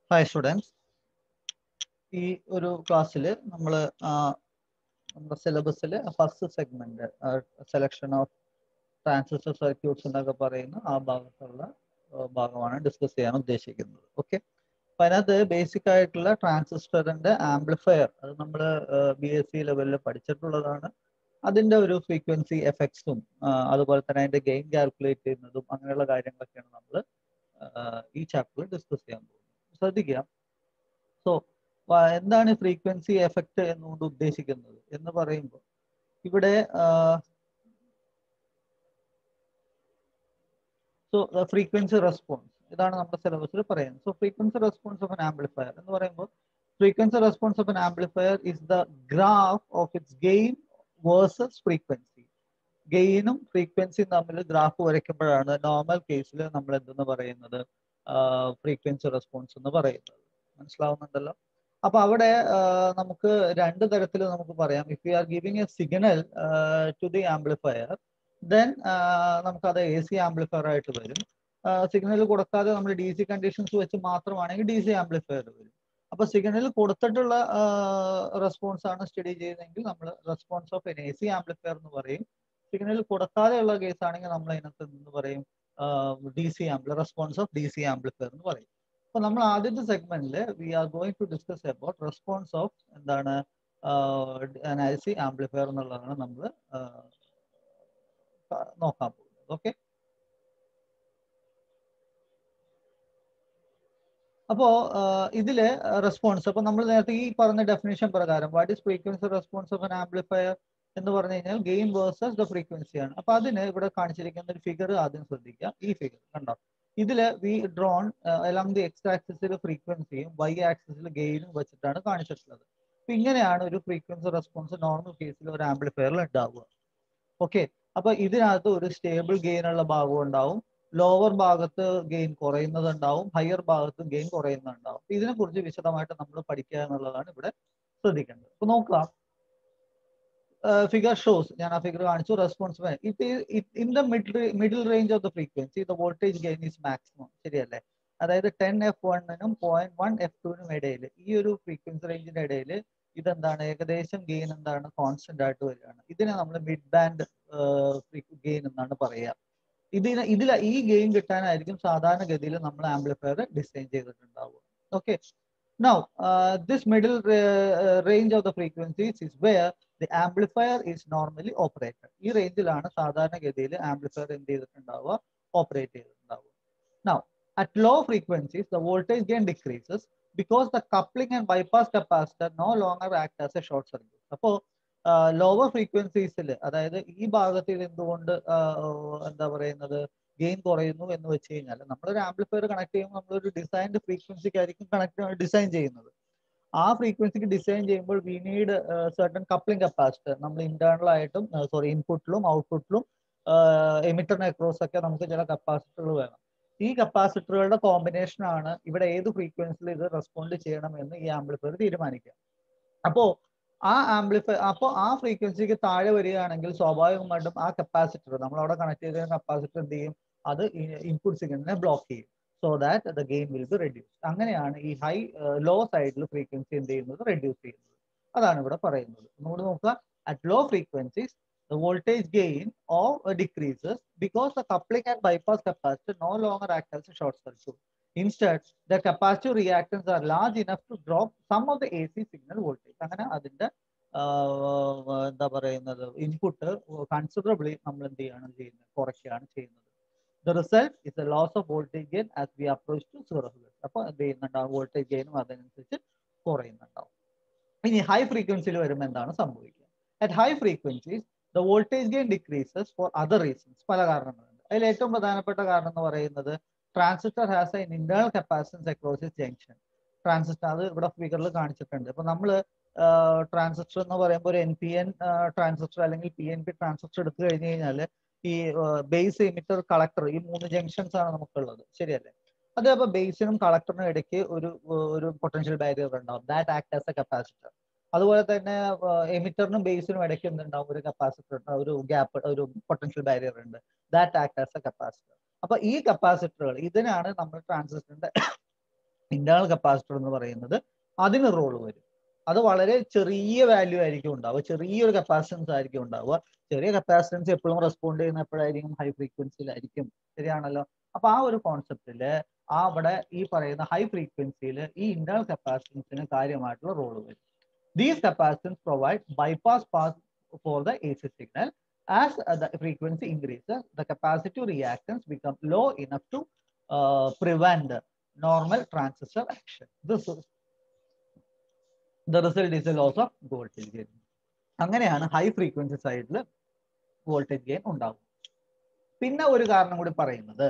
Hi students ഈ ഒരു ക്ലാസ്സിൽ നമ്മൾ നമ്മുടെ സിലബസിൽ first segment selection of transistor circuits എന്നൊക്കെ പറയുന്ന ആ ഭാഗത്തുള്ള ആ, ഭാഗമാണ് ഡിസ്കസ് ചെയ്യാൻ ഉദ്ദേശിക്കുന്നത് ഓക്കെ അപ്പൊ അതിനകത്ത് ബേസിക് ആയിട്ടുള്ള ട്രാൻസിസ്റ്ററിന്റെ ആംപ്ലിഫയർ അത് നമ്മൾ ബി എസ് സി ലെവലിൽ പഠിച്ചിട്ടുള്ളതാണ് അതിന്റെ ഒരു ഫ്രീക്വൻസി എഫക്ട്സും അതുപോലെ തന്നെ അതിന്റെ ഗെയിൻ കാൽക്കുലേറ്റ് ചെയ്യുന്നതും അങ്ങനെയുള്ള കാര്യങ്ങളൊക്കെയാണ് നമ്മൾ ഈ ചാപ്റ്ററിൽ ഡിസ്കസ് ചെയ്യാൻ പോകുന്നത് ശ്രദ്ധിക്കുക സോ എന്താണ് ഫ്രീക്വൻസി എഫക്റ്റ് എന്നുകൊണ്ട് ഉദ്ദേശിക്കുന്നത് എന്ന് പറയുമ്പോൾ ഇവിടെ സോ ഫ്രീക്വൻസി റെസ്പോൺസ് ഇതാണ് നമ്മുടെ സിലബസിൽ പറയുന്നത് so frequency response of an amplifier എന്ന് പറയുമ്പോൾ frequency response of an amplifier is the graph of its gain versus frequency ഗെയിനും ഫ്രീക്വൻസിയും തമ്മിൽ ഗ്രാഫ് വരയ്ക്കുമ്പോഴാണ് നോർമൽ കേസിൽ നമ്മൾ എന്തെന്ന് പറയുന്നത് ഫ്രീക്വൻസി റെസ്പോൺസ് എന്ന് പറയുന്നത് മനസ്സിലാവുന്നുണ്ടല്ലോ അപ്പൊ അവിടെ ആ, നമുക്ക് രണ്ട് തരത്തിൽ നമുക്ക് പറയാം if you are giving a signal to the amplifier then നമുക്കത് എ സി ആംപ്ലിഫയർ ആയിട്ട് വരും സിഗ്നൽ കൊടുക്കാതെ നമ്മൾ ഡി സി കണ്ടീഷൻസ് വെച്ച് മാത്രമാണെങ്കിൽ ഡി സി ആംപ്ലിഫയർ വരും അപ്പൊ സിഗ്നൽ കൊടുത്തിട്ടുള്ള റെസ്പോൺസ് ആണ് സ്റ്റഡി ചെയ്യുന്നതെങ്കിൽ നമ്മൾ response of an A C amplifier എന്ന് പറയും സിഗ്നൽ കൊടുക്കാതെയുള്ള കേസ് ആണെങ്കിൽ നമ്മൾ അതിനകത്ത് എന്ന് പറയും ഡി സി ആംപ്ലി response of D C amplifier എന്ന് പറയും അപ്പൊ നമ്മൾ ആദ്യത്തെ സെഗ്മെന്റിൽ we are going to discuss about response of എന്താണ് ഐ സി ആംപ്ലിഫയർ എന്നുള്ളതാണ് നമ്മൾ നോക്കാൻ പോകുന്നത് ഓക്കെ അപ്പോ ഇതില് റെസ്പോൺസ് അപ്പൊ നമ്മൾ നേരത്തെ ഈ പറഞ്ഞ ഡെഫിനേഷൻ പ്രകാരം what is frequency response of an amplifier എന്ന് പറഞ്ഞു കഴിഞ്ഞാൽ ഗെയിൻ വേഴ്സസ് ദ ഫ്രീക്വൻസി ആണ് അപ്പൊ അതിന് ഇവിടെ കാണിച്ചിരിക്കുന്ന ഒരു ഫിഗർ ആദ്യം ശ്രദ്ധിക്കുക ഈ ഫിഗർ കണ്ടോ ഇതില് we drawn along the X ആക്സിസിൽ ഫ്രീക്വൻസിയും വൈ ആക്സിസിൽ ഗെയിനും വെച്ചിട്ടാണ് കാണിച്ചിട്ടുള്ളത് അപ്പൊ ഇങ്ങനെയാണ് ഒരു ഫ്രീക്വൻസി റെസ്പോൺസ് നോർമൽ കേസിൽ ഒരു ആംപ്ലിഫയറിൽ ഉണ്ടാവുക ഓക്കെ അപ്പൊ ഇതിനകത്ത് ഒരു സ്റ്റേബിൾ ഗെയിൻ ഉള്ള ഭാഗം ഉണ്ടാവും ലോവർ ഭാഗത്ത് ഗെയിൻ കുറയുന്നത് ഉണ്ടാവും ഹയർ ഭാഗത്ത് ഗെയിൻ കുറയുന്നുണ്ടാവും ഇതിനെ കുറിച്ച് വിശദമായിട്ട് നമ്മൾ പഠിക്കുക എന്നുള്ളതാണ് ഇവിടെ ശ്രദ്ധിക്കേണ്ടത് അപ്പൊ നോക്കുക ഫിഗർ ഷോസ് ഞാൻ ആ ഫിഗർ കാണിച്ചു response it in the middle middle range of the frequency the voltage gain is maximum ശരിയല്ലേ അതായത് ടെൻ എഫ് വണ്ണിനും പോയിന്റ് വൺ എഫ് ടുവിനും ഇടയിൽ ഈ ഒരു ഫ്രീക്വൻസി റേഞ്ചിന്റെ ഇടയിൽ ഇതെന്താണ് ഏകദേശം ഗെയിൻ എന്താണ് കോൺസ്റ്റന്റ് ആയിട്ട് വരികയാണ് ഇതിനെ നമ്മൾ മിഡ് ബാൻഡ് ഗെയിൻ എന്നാണ് പറയുക ഇതിന് ഇതിൽ ഈ ഗെയിൻ കിട്ടാനായിരിക്കും സാധാരണഗതിയിൽ നമ്മൾ ആംപ്ലിഫയർ ഡിസൈൻ ചെയ്തിട്ടുണ്ടാവുക okay now this middle range of the frequencies is where the amplifier is normally operated ഈ റേഞ്ചിലാണ് സാധാരണഗതിയിൽ ആംപ്ലിഫയർ എന്ത് ചെയ്തിട്ടുണ്ടാവുക ഓപ്പറേറ്റ് ചെയ്തിട്ടുണ്ടാവുക now at low frequencies the voltage gain decreases because the coupling and bypass capacitor no longer act as a short circuit അപ്പോൾ lower ഫ്രീക്വൻസീസിൽ അതായത് ഈ ഭാഗത്തിൽ എന്തുകൊണ്ട് എന്താ പറയുന്നത് ഗെയിൻ കുറയുന്നു എന്ന് വെച്ച് കഴിഞ്ഞാൽ നമ്മളൊരു ആംപ്ലിഫയർ കണക്ട് ചെയ്യുമ്പോൾ നമ്മളൊരു ഡിസൈൻഡ് ഫ്രീക്വൻസിക്ക് ആയിരിക്കും കണക്ട് ഡിസൈൻ ചെയ്യുന്നത് ആ ഫ്രീക്വൻസിക്ക് ഡിസൈൻ ചെയ്യുമ്പോൾ we need certain coupling capacitor നമ്മൾ ഇന്റേണൽ ആയിട്ടും സോറി ഇൻപുട്ടിലും ഔട്ട്പുട്ടിലും എമിറ്ററിന് അക്രോസ് ഒക്കെ നമുക്ക് ചില കപ്പാസിറ്ററുകൾ വേണം ഈ കപ്പാസിറ്ററുകളുടെ കോമ്പിനേഷൻ ആണ് ഇവിടെ ഏത് ഫ്രീക്വൻസിയിൽ ഇത് റെസ്പോണ്ട് ചെയ്യണം എന്ന് ഈ ആംപ്ലിഫയർ തീരുമാനിക്കുക അപ്പോ ആ ആംപ്ലിഫയർ അപ്പോൾ ആ ഫ്രീക്വൻസിക്ക് താഴെ വരികയാണെങ്കിൽ സ്വാഭാവികമായിട്ടും ആ കപ്പാസിറ്റർ നമ്മൾ അവിടെ കണക്ട് ചെയ്ത കപ്പാസിറ്റർ എന്ത് ചെയ്യും അത് ഇൻപുട്ട് സിഗ്നലിനെ ബ്ലോക്ക് ചെയ്യും so that the gain will be reduce അങ്ങനെയാണ് ഈ ഹൈ ലോ സൈഡിൽ ഫ്രീക്വൻസി എന്ത് ചെയ്യുന്നത് റെഡ്യൂസ് ചെയ്യുന്നത് അതാണ് ഇവിടെ പറയുന്നത് ഒന്നുകൂടി നോക്കുക at low frequencies the voltage gain or uh, decreases because the coupling and bypass capacitor no longer act as a short circuit. Instead, the capacitive reactance are large enough to drop some of the AC signal voltage. അങ്ങനെ അതിന്റെ എന്താ പറയുന്നത് input considerably നമ്മൾ എന്ത് ചെയ്യാണ് ചെയ്യുന്നത് കുറയ്ക്കുകയാണ് ചെയ്യുന്നത് the result is a loss of voltage gain as we approach to zero അപ്പൊ എന്ത് ചെയ്യുന്നുണ്ടാവും വോൾട്ടേജ് ഗെയിനും അതിനനുസരിച്ച് കുറയുന്നുണ്ടാവും ഇനി ഹൈ ഫ്രീക്വൻസിയിൽ വരുമ്പോൾ എന്താണ് സംഭവിക്കുക at high frequencies the voltage gain decreases for other reasons പല കാരണങ്ങളുണ്ട് അതിൽ ഏറ്റവും പ്രധാനപ്പെട്ട കാരണം എന്ന് പറയുന്നത് transistor has an internal capacitance across junction transistor അത് ഇവിടെ ഫിഗറിൽ കാണിച്ചിട്ടുണ്ട് അപ്പൊ നമ്മൾ ട്രാൻസിസ്റ്റർ എന്ന് പറയുമ്പോൾ ഒരു എൻ പി എൻ ട്രാൻസിസ്റ്റർ അല്ലെങ്കിൽ പി എൻ പി ട്രാൻസിസ്റ്റർ എടുത്തു കഴിഞ്ഞു കഴിഞ്ഞാൽ ഈ ബേസ് എമിറ്റർ കളക്ടർ ഈ മൂന്ന് ജംഗ്ഷൻസ് ആണ് നമുക്കുള്ളത് ശരിയല്ലേ അതേപോലെ ബേസിനും കളക്ടറിനും ഇടയ്ക്ക് ഒരു ഒരു പൊട്ടൻഷ്യൽ ബാരിയർ ഉണ്ടാവും that act as a capacitor അതുപോലെ തന്നെ എമിറ്ററിനും ബേസിനും ഇടയ്ക്ക് എന്തുണ്ടാവും ഒരു കപ്പാസിറ്റർ ഒരു ഗ്യാപ്പ് ഒരു പൊട്ടൻഷ്യൽ ബാരിയർ ഉണ്ട് that act as a capacitor അപ്പൊ ഈ കപ്പാസിറ്ററുകൾ ഇതിനാണ് നമ്മൾ ട്രാൻസിസ്റ്ററിന്റെ ഇന്റേണൽ കപ്പാസിറ്റർ എന്ന് പറയുന്നത് അതിന് റോൾ വരും അത് വളരെ ചെറിയ വാല്യൂ ആയിരിക്കും ഉണ്ടാവുക ചെറിയൊരു കപ്പാസിറ്റൻസ് ആയിരിക്കും ഉണ്ടാവുക ചെറിയ കപ്പാസിറ്റൻസ് എപ്പോഴും റെസ്പോണ്ട് ചെയ്യുന്ന എപ്പോഴായിരിക്കും ഹൈ ഫ്രീക്വൻസിയിലായിരിക്കും ശരിയാണല്ലോ അപ്പൊ ആ ഒരു കോൺസെപ്റ്റില് ആ അവിടെ ഈ പറയുന്ന ഹൈ ഫ്രീക്വൻസിയിൽ ഈ ഇന്റേണൽ കപ്പാസിറ്റൻസിന് കാര്യമായിട്ടുള്ള റോൾ വരും these capacitance provide bypass pass for the A C signal as uh, the frequency increases, the capacitive reactance become low enough to uh, prevent normal transistor action. This is the result is a loss of voltage gain. അങ്ങനെയാണ് high frequency സൈഡിൽ voltage gain ഉണ്ടാവും പിന്നെ ഒരു കാരണം കൂടി പറയുന്നത്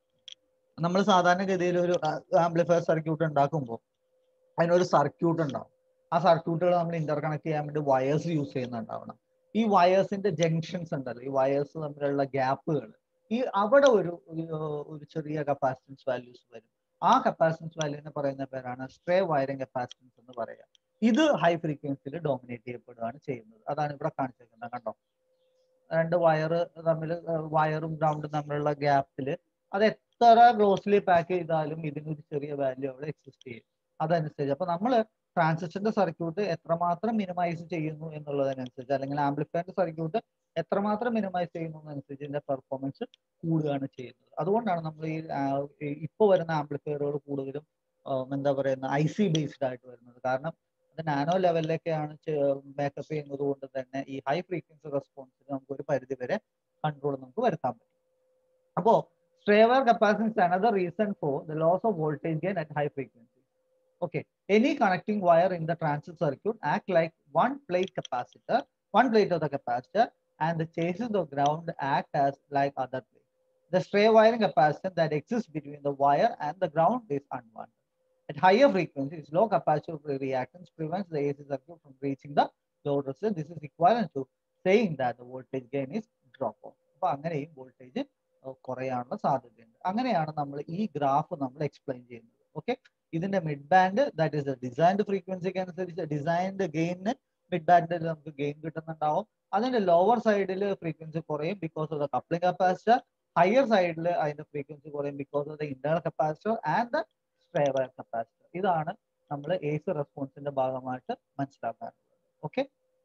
നമ്മൾ സാധാരണഗതിയിൽ ഒരു ആംപ്ലിഫയർ സർക്യൂട്ട് ഉണ്ടാക്കുമ്പോൾ അതിനൊരു സർക്യൂട്ട് ഉണ്ടാവും ആ സർക്യൂട്ടുകൾ നമ്മൾ ഇന്റർ കണക്ട് ചെയ്യാൻ വേണ്ടി വയേഴ്സ് യൂസ് ചെയ്യുന്നുണ്ടാവണം ഈ വയേഴ്സിന്റെ ജംഗ്ഷൻസ് ഉണ്ടല്ലോ ഈ വയേഴ്സ് തമ്മിലുള്ള ഗ്യാപ്പുകൾ ഈ അവിടെ ഒരു ഒരു ചെറിയ കപ്പാസിറ്റൻസ് വാല്യൂസ് വരും ആ കപ്പാസിറ്റൻസ് വാല്യൂവിനെ പറയുന്ന പേരാണ് സ്ട്രേ വയറിംഗ് കപ്പാസിറ്റൻസ് എന്ന് പറയുക ഇത് ഹൈ ഫ്രീക്വൻസിയിൽ ഡോമിനേറ്റ് ചെയ്യപ്പെടുകയാണ് ചെയ്യുന്നത് അതാണ് ഇവിടെ കാണിച്ചിരിക്കുന്നത് കണ്ടോ രണ്ട് വയർ തമ്മിൽ വയറും ഗ്രൗണ്ടും തമ്മിലുള്ള ഗ്യാപ്പിൽ അത് എത്ര ക്ലോസ്ലി പാക്ക് ചെയ്താലും ഇതിനൊരു ചെറിയ വാല്യൂ അവിടെ എക്സിസ്റ്റ് ചെയ്യും അതനുസരിച്ച് അപ്പൊ നമ്മൾ ട്രാൻസിസ്റ്ററിന്റെ സർക്യൂട്ട് എത്രമാത്രം മിനിമൈസ് ചെയ്യുന്നു എന്നുള്ളതിനനുസരിച്ച് അല്ലെങ്കിൽ ആംപ്ലിഫയറിന്റെ സർക്യൂട്ട് എത്രമാത്രം മിനിമൈസ് ചെയ്യുന്നു എന്നനുസരിച്ച് ഇതിന്റെ പെർഫോമൻസ് കൂടുകയാണ് ചെയ്യുന്നത് അതുകൊണ്ടാണ് നമ്മൾ ഈ ഇപ്പോൾ വരുന്ന ആംപ്ലിഫയറുകൾ കൂടുതലും എന്താ പറയുന്ന ഐ സി ബേസ്ഡ് ആയിട്ട് വരുന്നത് കാരണം അത് നാനോ ലെവലിലേക്കാണ് മേക്കപ്പ് ചെയ്യുന്നത് കൊണ്ട് തന്നെ ഈ ഹൈ ഫ്രീക്വൻസി റെസ്പോൺസിൽ നമുക്ക് ഒരു പരിധി വരെ കൺട്രോൾ നമുക്ക് വരുത്താൻ പറ്റും അപ്പോ stray capacitance another reason for the loss of voltage gain at high frequency okay any connecting wire in the transit circuit act like one plate capacitor one plate of the capacitor and the chases of ground act as like other plate the stray wiring capacitance that exists between the wire and the ground is unwanted at higher frequencies low capacitive reactance prevents the AC circuit from reaching the load resistance this is equivalent to saying that the voltage gain is drop off അപ്പൊ അങ്ങനെയും voltage കുറയാനുള്ള സാധ്യതയുണ്ട് അങ്ങനെയാണ് നമ്മൾ ഈ graph നമ്മൾ explain ചെയ്യുന്നത് okay ഇതിന്റെ mid band that is designed ഫ്രീക്വൻസിക്ക് അനുസരിച്ച് ഡിസൈൻഡ് ഗെയിനിന് മിഡ് ബാൻഡിൽ നമുക്ക് ഗെയിൻ കിട്ടുന്നുണ്ടാവും അതിന്റെ ലോവർ സൈഡിൽ ഫ്രീക്വൻസി കുറയും because of the coupling capacitor higher സൈഡിൽ അതിന്റെ ഫ്രീക്വൻസി കുറയും because of the internal capacitor and the stray capacitor ഇതാണ് നമ്മൾ ഏസ് റെസ്പോൺസിന്റെ ഭാഗമായിട്ട് മനസ്സിലാക്കാറുള്ളത് ഓക്കെ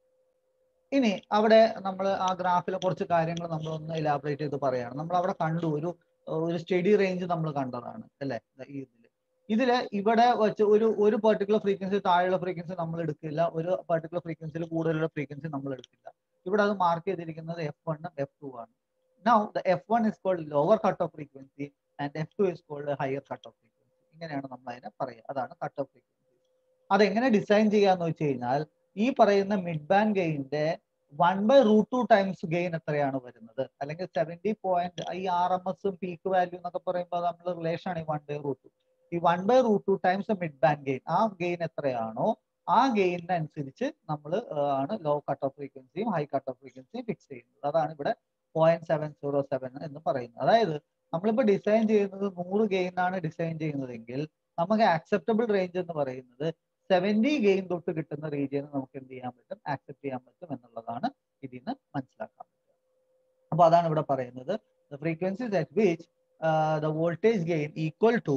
ഇനി അവിടെ നമ്മൾ ആ ഗ്രാഫിലെ കുറച്ച് കാര്യങ്ങൾ നമ്മൾ ഒന്ന് ഇലാബറേറ്റ് ചെയ്ത് പറയാണ് നമ്മൾ അവിടെ കണ്ടു ഒരു ഒരു സ്റ്റഡി റേഞ്ച് നമ്മൾ കണ്ടതാണ് അല്ലെ ഈ ഇതിൽ ഇതില് ഇവിടെ വെച്ച് ഒരു ഒരു പെർട്ടിക്കുലർ ഫ്രീക്വൻസി താഴെയുള്ള ഫ്രീക്വൻസി നമ്മൾ എടുക്കില്ല ഒരു പെർട്ടിക്കുലർ ഫ്രീക്വൻസിയിൽ കൂടുതലുള്ള ഫ്രീക്വൻസി നമ്മൾ എടുക്കില്ല ഇവിടെ അത് മാർക്ക് ചെയ്തിരിക്കുന്നത് എഫ് വണ്ണും എഫ് ടു ആണ് now the F one is called lower cut off frequency and F two is called higher cut off frequency ഇങ്ങനെയാണ് നമ്മൾ അതിനെ പറയുക അതാണ് കട്ട് ഓഫ് ഫ്രീക്വൻസി അതെങ്ങനെ ഡിസൈൻ ചെയ്യാന്ന് വെച്ച് കഴിഞ്ഞാൽ ഈ പറയുന്ന മിഡ് ബാൻഡ് ഗെയിന്റെ one by root two times gain എത്രയാണ് വരുന്നത് അല്ലെങ്കിൽ സെവൻറ്റി പോയിന്റ് ഈ ആർ എം എസും പീക്ക് വാല്യൂ എന്നൊക്കെ പറയുമ്പോൾ നമ്മൾ റിലേഷൻ ആണ് ഈ വൺ ബൈ റൂട്ട് ടു ഈ one by root two times mid band gain ആ ഗെയിൻ എത്രയാണോ ആ ഗെയിനനുസരിച്ച് നമ്മൾ ആണ് ലോ കട്ട് ഓഫ് ഫ്രീക്വൻസിയും ഹൈ കട്ട് ഓഫ് ഫ്രീക്വൻസിയും ഫിക്സ് ചെയ്യുന്നത് അതാണ് ഇവിടെ പോയിന്റ് സെവൻ സീറോ സെവൻ എന്ന് പറയുന്നത് അതായത് നമ്മളിപ്പോൾ ഡിസൈൻ ചെയ്യുന്നത് നൂറ് ഗെയിൻ ആണ് ഡിസൈൻ ചെയ്യുന്നതെങ്കിൽ നമുക്ക് ആക്സെപ്റ്റബിൾ റേഞ്ച് എന്ന് പറയുന്നത് സെവൻറ്റി ഗെയിൻ തൊട്ട് കിട്ടുന്ന റീജിയന് നമുക്ക് എന്ത് ചെയ്യാൻ പറ്റും ആക്സെപ്റ്റ് ചെയ്യാൻ പറ്റും എന്നുള്ളതാണ് ഇതിൽ നിന്ന് മനസ്സിലാക്കാൻ പറ്റുക അപ്പൊ അതാണ് ഇവിടെ പറയുന്നത് the frequencies at which the voltage gain equal to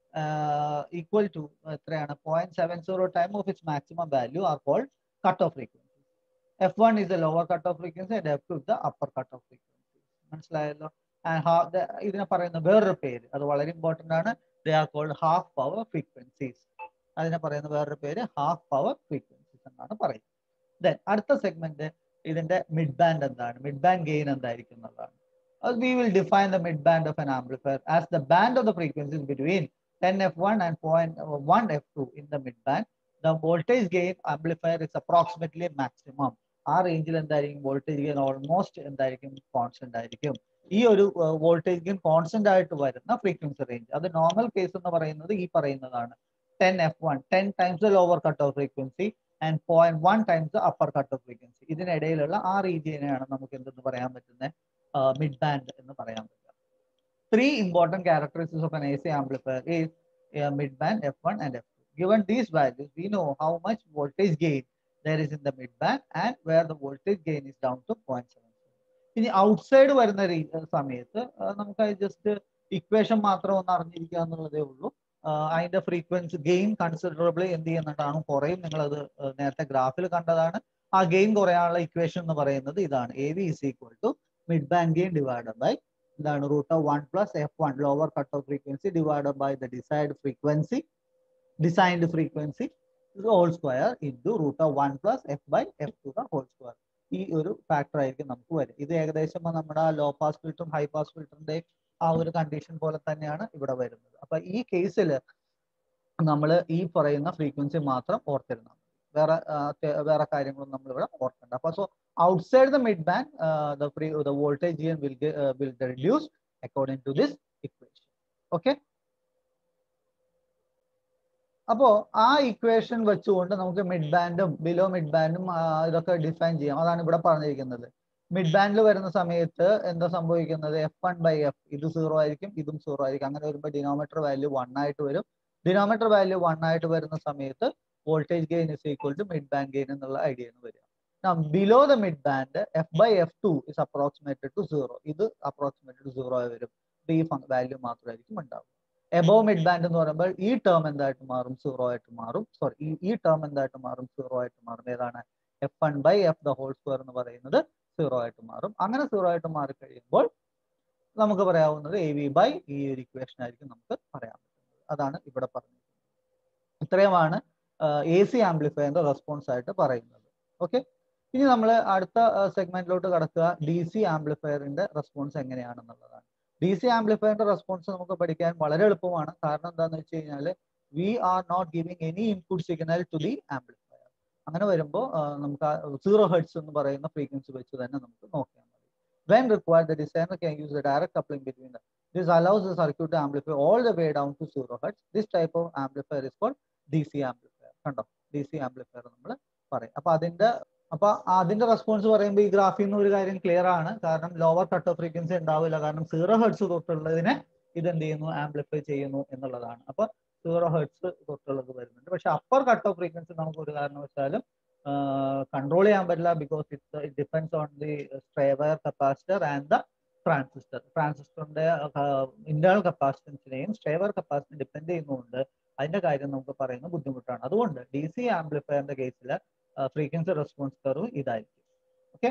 equal to എത്രയാണ് point seven zero time of its maximum value are called cut off frequency F one is the lower cut off frequency and F two is the upper cut off frequency മനസ്സിലായല്ലോ ഇതിനെ പറയുന്ന വേറൊരു പേര് അത് വളരെ important ആണ് they are called half power frequencies അതിനെ പറയുന്ന വേറൊരു പേര് ഹാഫ് പവർ ഫ്രീക്വൻസീസ് എന്നാണ് പറയുന്നത് ദെൻ അടുത്ത സെഗ്മെന്റ് ഇതിന്റെ മിഡ് ബാൻഡ് എന്താണ് മിഡ് ബാൻഡ് ഗെയിൻ എന്തായിരിക്കും എന്നുള്ളതാണ് we will define the mid band of an amplifier as the band of the frequencies between 10f1 and 0.1 f2 in the mid band. The voltage gain amplifier is approximately maximum. ആ റേഞ്ചിൽ എന്തായിരിക്കും voltage gain almost എന്തായിരിക്കും constant ആയിരിക്കും ഈ ഒരു voltage gain constant ആയിട്ട് വരുന്ന frequency range അത് നോർമൽ കേസ് എന്ന് പറയുന്നത് ഈ പറയുന്നതാണ് ten F one ten times lower cut off frequency and point one times upper cut off frequency ഇതിനിടയിലുള്ള ആ റീജിയനെയാണ് നമുക്ക് എന്തെന്ന് പറയാൻ പറ്റുന്നത് മിഡ് ബാൻഡ് എന്ന് പറയാൻ പറ്റുക three important characteristics of an A C amplifier is mid band F one and F two given these values we know how much voltage gain there is in the mid band and where the voltage gain is down to 0.7 ഇനി outside വരുന്ന സമയത്ത് നമുക്ക് just equation മാത്രം ഒന്ന് അറിഞ്ഞിരിക്കുക എന്നുള്ളതേ ഉള്ളൂ അതിന്റെ ഫ്രീക്വൻസി ഗെയിൻ കൺസിഡറബിളി എന്ത് ചെയ്യുന്നുണ്ടാണ് കുറയും നിങ്ങളത് നേരത്തെ ഗ്രാഫിൽ കണ്ടതാണ് ആ ഗെയിൻ കുറയാനുള്ള ഇക്വേഷൻ എന്ന് പറയുന്നത് ഇതാണ് A V is equal to mid band gain divided by ഇതാണ് root of one plus F one lower cut off frequency divided by the decide frequency designed frequency whole square into root of one plus F by F two the whole square ഈ ഒരു factor ആയിരിക്കും നമുക്ക് വരും ഇത് ഏകദേശം നമ്മുടെ low pass ഫിൽറ്ററും high pass ഫിൽറ്ററിന്റെ ആ ഒരു കണ്ടീഷൻ പോലെ തന്നെയാണ് ഇവിടെ വരുന്നത് അപ്പൊ ഈ കേസിൽ നമ്മൾ ഈ പറയുന്ന ഫ്രീക്വൻസി മാത്രം ഓർത്തിരുന്നാൽ വേറെ വേറെ കാര്യങ്ങളൊന്നും നമ്മൾ ഇവിടെ ഓർക്കണ്ട അപ്പൊ so outside the mid band the free the voltage gain will will reduce according to this equation okay അപ്പോ ആ ഇക്വേഷൻ വെച്ചുകൊണ്ട് നമുക്ക് മിഡ് ബാൻഡും ബിലോ മിഡ് ബാൻഡും ഇതൊക്കെ ഡിഫൈൻ ചെയ്യാം അതാണ് ഇവിടെ പറഞ്ഞിരിക്കുന്നത് മിഡ് ബാൻഡിൽ വരുന്ന സമയത്ത് എന്താ സംഭവിക്കുന്നത് എഫ് വൺ ബൈ എഫ് ഇത് സീറോ ആയിരിക്കും ഇതും സീറോ ആയിരിക്കും അങ്ങനെ വരുമ്പോൾ ഡിനോമീറ്റർ വാല്യൂ വൺ ആയിട്ട് വരും ഡിനോമീറ്റർ വാല്യൂ വൺ ആയിട്ട് വരുന്ന സമയത്ത് voltage gain is equal to mid band gain എന്നുള്ള ഐഡിയ എന്ന് വരിക below the mid band F by F two is approximated to zero ഇത് അപ്രോക്സിമേറ്റഡ് ടു സീറോ ആയി വരും ഈ വാല്യൂ മാത്രമായിരിക്കും ഉണ്ടാവും എബോവ് മിഡ് ബാൻഡ് എന്ന് പറയുമ്പോൾ ഈ ടേം എന്തായിട്ട് മാറും സീറോ ആയിട്ട് മാറും സോറി ഈ ഈ ടേം എന്തായിട്ട് മാറും സീറോ ആയിട്ട് മാറും ഏതാണ് F one by F the whole square എന്ന് പറയുന്നത് സീറോ ആയിട്ട് മാറും അങ്ങനെ സീറോ ആയിട്ട് മാറി കഴിയുമ്പോൾ നമുക്ക് പറയാവുന്നത് എ വി ബൈ ഈ ഒരു ഇക്വേഷൻ ആയിരിക്കും നമുക്ക് പറയാൻ പറ്റുന്നത് അതാണ് ഇവിടെ പറഞ്ഞിരിക്കുന്നത് ഇത്രയുമാണ് എ സി ആംപ്ലിഫയറിന്റെ റെസ്പോൺസ് ആയിട്ട് പറയുന്നത് ഓക്കെ ഇനി നമ്മൾ അടുത്ത സെഗ്മെന്റിലോട്ട് കടക്കുക ഡി സി ആംപ്ലിഫയറിന്റെ റെസ്പോൺസ് എങ്ങനെയാണെന്നുള്ളതാണ് ഡി സി ആംപ്ലിഫയറിന്റെ റെസ്പോൺസ് നമുക്ക് പഠിക്കാൻ വളരെ എളുപ്പമാണ് കാരണം എന്താണെന്ന് വെച്ച് കഴിഞ്ഞാൽ we are not giving any input signal to the amplifier അങ്ങനെ വരുമ്പോൾ നമുക്ക് സീറോ ഹെഡ്സ് എന്ന് പറയുന്ന ഫ്രീക്വൻസി വെച്ച് തന്നെ നമുക്ക് നോക്കിയാൽ മതി when required the designer can use the direct coupling between this allows the circuit amplify all the way down to zero hertz this type of amplifier is called D C amplifier കണ്ടോ D C amplifier നമ്മൾ പറയും അപ്പൊ അതിന്റെ അപ്പൊ അതിന്റെ response പറയുമ്പോൾ ഈ ഗ്രാഫിൽ നിന്ന് ഒരു കാര്യം ക്ലിയർ ആണ് കാരണം ലോവർ കട്ട് ഓഫ് ഫ്രീക്വൻസി ഉണ്ടാവില്ല കാരണം സീറോ ഹെർട്സ് തൊട്ടുള്ളതിനെ ഇത് എന്ത് ചെയ്യുന്നു ആംപ്ലിഫൈ ചെയ്യുന്നു എന്നുള്ളതാണ് അപ്പൊ സീറോ ഹെർട്സ് തൊട്ടുള്ളത് വരുന്നുണ്ട് പക്ഷെ അപ്പർ കട്ട് ഓഫ് ഫ്രീക്വൻസി നമുക്ക് ഒരു കാരണവശാലും കൺട്രോൾ ചെയ്യാൻ പറ്റില്ല because it it depends on the stray wire capacitor and the transistor ട്രാൻസിസ്റ്ററിന്റെ ഇന്റേണൽ കപ്പാസിറ്റൻസിനെയും സ്ട്രേവർ കപ്പാസിറ്റി ഡിപ്പെൻഡ് ചെയ്യുന്നതുകൊണ്ട് അതിന്റെ കാര്യം നമുക്ക് പറയുന്നത് ബുദ്ധിമുട്ടാണ് അതുകൊണ്ട് ഡി സി ആംപ്ലിഫയറിന്റെ കേസിൽ ഫ്രീക്വൻസി റെസ്പോൺസ് കർവ് ഇതായിരിക്കും ഓക്കെ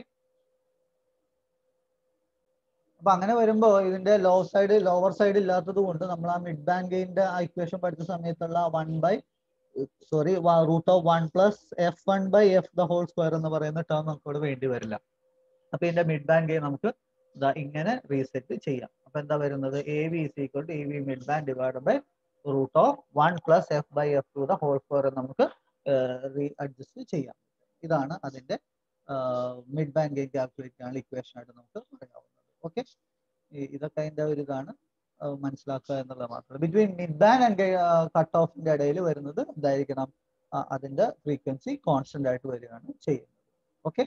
അപ്പൊ അങ്ങനെ വരുമ്പോൾ ഇതിന്റെ ലോ സൈഡ് ലോവർ സൈഡ് ഇല്ലാത്തത് കൊണ്ട് നമ്മൾ ആ മിഡ് ബാൻഡ് ഗെയിന്റെ ആ ഇക്വേഷൻ പഠിച്ച സമയത്തുള്ള one by sorry root of one plus F one by F the whole square എന്ന് പറയുന്ന ടേം നമുക്ക് ഇവിടെ വേണ്ടി വരില്ല അപ്പൊ ഇതിന്റെ മിഡ് ബാൻഡ് ഗെയിൻ നമുക്ക് ഇങ്ങനെ റീസെറ്റ് ചെയ്യാം അപ്പൊ എന്താ വരുന്നത് A V is equal to A V mid band divide by root of one plus F by F two the whole square നമുക്ക് റീ അഡ്ജസ്റ്റ് ചെയ്യാം ഇതാണ് അതിന്റെ മിഡ് ബാൻഡ് ഗെയിൻ കാൽക്കുലേറ്റ് ചെയ്യാനുള്ള ഇക്വേഷൻ ആയിട്ട് നമുക്ക് പറയാവുന്നത് ഓക്കെ ഇതൊക്കെ അതിന്റെ ഒരു ഇതാണ് മനസ്സിലാക്കുക എന്നുള്ളത് മാത്രമല്ല between mid band and cut ഓഫിന്റെ ഇടയിൽ വരുന്നത് എന്തായിരിക്കണം അതിന്റെ ഫ്രീക്വൻസി കോൺസ്റ്റന്റ് ആയിട്ട് വരികയാണ് ചെയ്യുന്നത് ഓക്കെ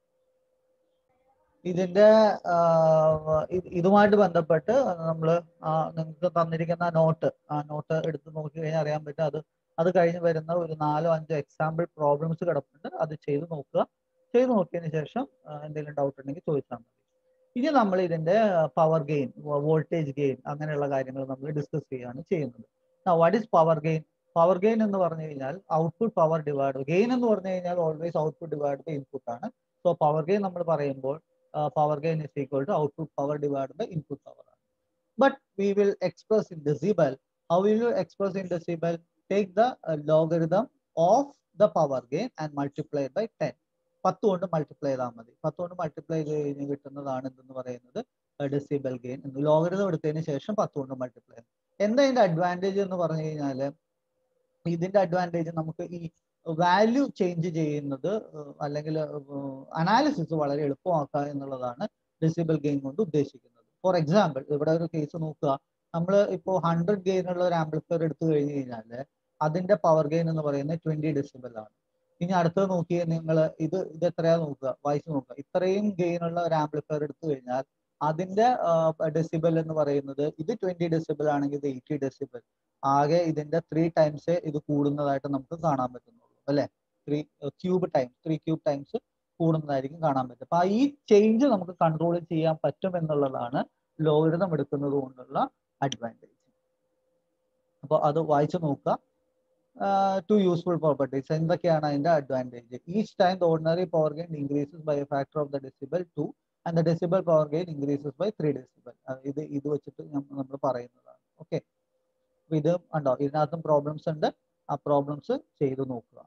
ഇതിന്റെ ഇതുമായിട്ട് ബന്ധപ്പെട്ട് നമ്മൾ നിങ്ങൾക്ക് തന്നിരിക്കുന്ന നോട്ട് ആ നോട്ട് എടുത്ത് നോക്കി കഴിഞ്ഞാൽ അറിയാൻ പറ്റും അത് അത് കഴിഞ്ഞ് വരുന്ന ഒരു നാലോ അഞ്ചോ എക്സാമ്പിൾ പ്രോബ്ലംസ് കിടപ്പുണ്ട് അത് ചെയ്ത് നോക്കുക ചെയ്ത് നോക്കിയതിന് ശേഷം എന്തെങ്കിലും ഡൗട്ട് ഉണ്ടെങ്കിൽ ചോദിച്ചാൽ മതി ഇനി നമ്മൾ ഇതിന്റെ പവർ ഗെയിൻ വോൾട്ടേജ് ഗെയിൻ അങ്ങനെയുള്ള കാര്യങ്ങൾ നമ്മൾ ഡിസ്കസ് ചെയ്യുകയാണ് ചെയ്യുന്നത് what is power gain power gain എന്ന് പറഞ്ഞു കഴിഞ്ഞാൽ ഔട്ട്പുട്ട് പവർ ഡിവൈഡ് ഗെയിൻ എന്ന് പറഞ്ഞു കഴിഞ്ഞാൽ always output divide by input ആണ് സോ പവർ ഗെയിൻ നമ്മൾ പറയുമ്പോൾ power gain is equal to output power divide by input power ആണ് but we will express in decibel how will you express in decibel take the logarithm of the power gain and multiply by ten പത്ത് കൊണ്ട് multiply ചെയ്താൽ മതി പത്ത് കൊണ്ട് multiply ചെയ്ത് കഴിഞ്ഞ് കിട്ടുന്നതാണ് എന്തെന്ന് പറയുന്നത് ഡെസിബൽ ഗെയിൻ എന്ന് ലോഗരിതം എടുത്തതിന് ശേഷം പത്ത് കൊണ്ട് മൾട്ടിപ്ലൈ എന്താ ഇതിന്റെ അഡ്വാൻറ്റേജ് എന്ന് പറഞ്ഞു കഴിഞ്ഞാൽ ഇതിന്റെ അഡ്വാൻറ്റേജ് നമുക്ക് ഈ വാല്യൂ ചേഞ്ച് ചെയ്യുന്നത് അല്ലെങ്കിൽ അനാലിസിസ് വളരെ എളുപ്പമാക്കുക എന്നുള്ളതാണ് ഡെസിബൽ ഗെയിൻ കൊണ്ട് ഉദ്ദേശിക്കുന്നത് ഫോർ എക്സാമ്പിൾ ഇവിടെ ഒരു കേസ് നോക്കുക നമ്മൾ ഇപ്പോൾ ഹൺഡ്രഡ് ഗെയിൻ ഉള്ള ഒരു ആംപ്ലിഫയർ എടുത്തു കഴിഞ്ഞു കഴിഞ്ഞാൽ അതിന്റെ പവർ ഗെയിൻ എന്ന് പറയുന്നത് ട്വന്റി ഡെസിബൽ ആണ് ഇനി അടുത്തത് നോക്കിയേ നിങ്ങൾ ഇത് ഇത് എത്രയാ നോക്കുക വായിച്ചു നോക്കുക ഇത്രയും ഗെയിൻ ഉള്ള ഒരു ആംപ്ലിഫയർ എടുത്തു കഴിഞ്ഞാൽ അതിന്റെ ഡെസിബൽ എന്ന് പറയുന്നത് ഇത് ട്വന്റി ഡെസിബൽ ആണെങ്കിൽ ഇത് എയ്റ്റി ഡെസിബൽ ആകെ ഇതിന്റെ ത്രീ ടൈംസ് ഇത് കൂടുന്നതായിട്ട് നമുക്ക് കാണാൻ പറ്റുന്നുള്ളൂ അല്ലെ three cube times three cube times കൂടുന്നതായിരിക്കും കാണാൻ പറ്റും അപ്പൊ ഈ ചേഞ്ച് നമുക്ക് കൺട്രോൾ ചെയ്യാൻ പറ്റും എന്നുള്ളതാണ് ലോഗരിതം എടുക്കുന്നത് കൊണ്ടുള്ള അഡ്വാൻറ്റേജ് അപ്പോൾ അത് വായിച്ചു നോക്കുക ടു യൂസ്ഫുൾ പ്രോപ്പർട്ടീസ് എന്തൊക്കെയാണ് അതിന്റെ advantage each time the ordinary power gain increases by a factor of the decibel two and the decibel power gain increases by three decibel ഇത് ഇത് വെച്ചിട്ട് നമ്മൾ പറയുന്നതാണ് ഓക്കെ അപ്പൊ ഇത് ഉണ്ടോ ഇതിനകത്തും പ്രോബ്ലംസ് ഉണ്ട് ആ പ്രോബ്ലംസ് ചെയ്തു നോക്കുക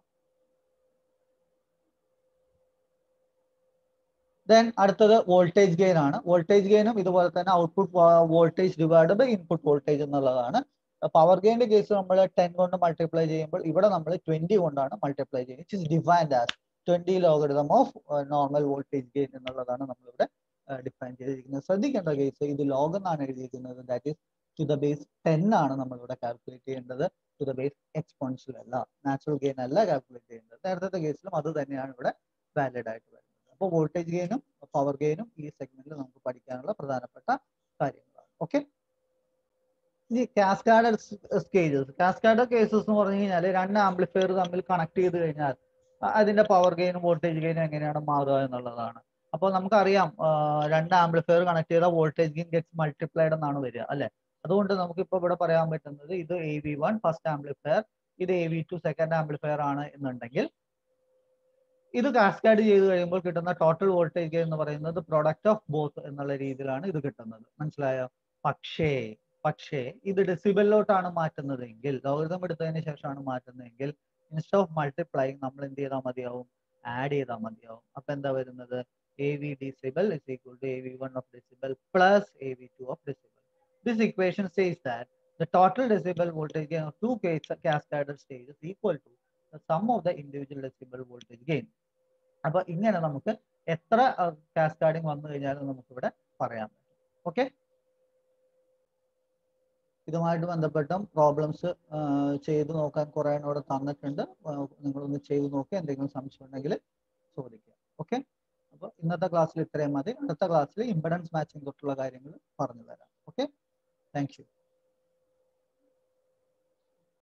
ദെൻ അടുത്തത് വോൾട്ടേജ് ഗെയിൻ ആണ് വോൾട്ടേജ് ഗെയിനും ഇതുപോലെ തന്നെ output voltage divide by input voltage എന്നുള്ളതാണ് പവർ ഗെയിൻ്റെ കേസ് നമ്മൾ ടെൻ കൊണ്ട് മൾട്ടിപ്ലൈ ചെയ്യുമ്പോൾ ഇവിടെ നമ്മൾ ട്വന്റി കൊണ്ടാണ് മൾട്ടിപ്ലൈ ചെയ്യുന്നത് it is defined as twenty logarithm of normal voltage gain എന്നുള്ളതാണ് നമ്മളിവിടെ ഡിഫൈൻ ചെയ്തിരിക്കുന്നത് ശ്രദ്ധിക്കേണ്ട കേസ് ഇത് ലോഗ് എന്നാണ് എഴുതിയിരിക്കുന്നത് that is to the base ten ആണ് നമ്മളിവിടെ കാൽക്കുലേറ്റ് ചെയ്യേണ്ടത് ടു ദ ബേസ് എക്സ്പോൺഷ്യൽ അല്ല നാച്ചുറൽ ഗെയിൻ അല്ല കാൽക്കുലേറ്റ് ചെയ്യേണ്ടത് നേരത്തെ കേസിലും അത് തന്നെയാണ് ഇവിടെ വാലിഡ് ആയിട്ട് വരുന്നത് അപ്പോൾ വോൾട്ടേജ് ഗെയിനും പവർ ഗെയിനും ഈ സെഗ്മെന്റിൽ നമുക്ക് പഠിക്കാനുള്ള പ്രധാനപ്പെട്ട കാര്യങ്ങളാണ് ഓക്കെ ഇനി കാസ്കാഡഡ് സ്കേജസ് കാസ്കാഡഡ് കേസസ് എന്ന് പറഞ്ഞു കഴിഞ്ഞാൽ രണ്ട് ആംപ്ലിഫയർ തമ്മിൽ കണക്ട് ചെയ്ത് കഴിഞ്ഞാൽ അതിന്റെ പവർ ഗെയിനും വോൾട്ടേജ് ഗെയിനും എങ്ങനെയാണ് മാറുക എന്നുള്ളതാണ് അപ്പോൾ നമുക്കറിയാം രണ്ട് ആംപ്ലിഫയർ കണക്ട് ചെയ്ത വോൾട്ടേജ് ഗെയിൻ ഗെറ്റ്സ് മൾട്ടിപ്ലൈഡ് എന്നാണ് വരിക അല്ലെ അതുകൊണ്ട് നമുക്കിപ്പോ ഇവിടെ പറയാൻ പറ്റുന്നത് ഇത് A V one first amplifier ഇത് A V two second amplifier ആണ് എന്നുണ്ടെങ്കിൽ ഇത് കാസ്കാഡ് ചെയ്ത് കഴിയുമ്പോൾ കിട്ടുന്ന ടോട്ടൽ വോൾട്ടേജ് ഗെയിൻ എന്ന് പറയുന്നത് പ്രൊഡക്റ്റ് ഓഫ് ബോത്ത് എന്നുള്ള രീതിയിലാണ് ഇത് കിട്ടുന്നത് മനസ്സിലായോ പക്ഷേ പക്ഷേ ഇത് ഡെസിബലിലോട്ടാണ് മാറ്റുന്നതെങ്കിൽ ലോഗരിതം എടുത്തതിന് ശേഷമാണ് മാറ്റുന്നതെങ്കിൽ ഇൻസ്റ്റെഡ് ഓഫ് മൾട്ടിപ്ലൈങ് നമ്മൾ എന്ത് ചെയ്താൽ മതിയാവും ആഡ് ചെയ്താൽ മതിയാവും അപ്പൊ എന്താ വരുന്നത് A V decibel is equal to A V one of decibel plus A V two of decibel this equation says that the total decibel voltage gain of two cascaded stages is equal to the sum of the individual decibel voltage gain. അപ്പൊ ഇങ്ങനെ നമുക്ക് എത്ര cascading വന്നു കഴിഞ്ഞാലും നമുക്ക് ഇവിടെ പറയാൻ പറ്റും ഓക്കെ ഇതുമായിട്ട് ബന്ധപ്പെട്ടും പ്രോബ്ലംസ് ചെയ്തു നോക്കാൻ കുറെ ഇവിടെ തന്നിട്ടുണ്ട് നിങ്ങളൊന്ന് ചെയ്തു നോക്കി എന്തെങ്കിലും സംശയം ഉണ്ടെങ്കിൽ ചോദിക്കുക ഓക്കെ അപ്പോൾ ഇന്നത്തെ ക്ലാസ്സിൽ ഇത്രയും മതി അടുത്ത ക്ലാസ്സിൽ ഇമ്പഡൻസ് മാച്ചിങ് തൊട്ടുള്ള കാര്യങ്ങൾ പറഞ്ഞു തരാം ഓക്കെ താങ്ക് യു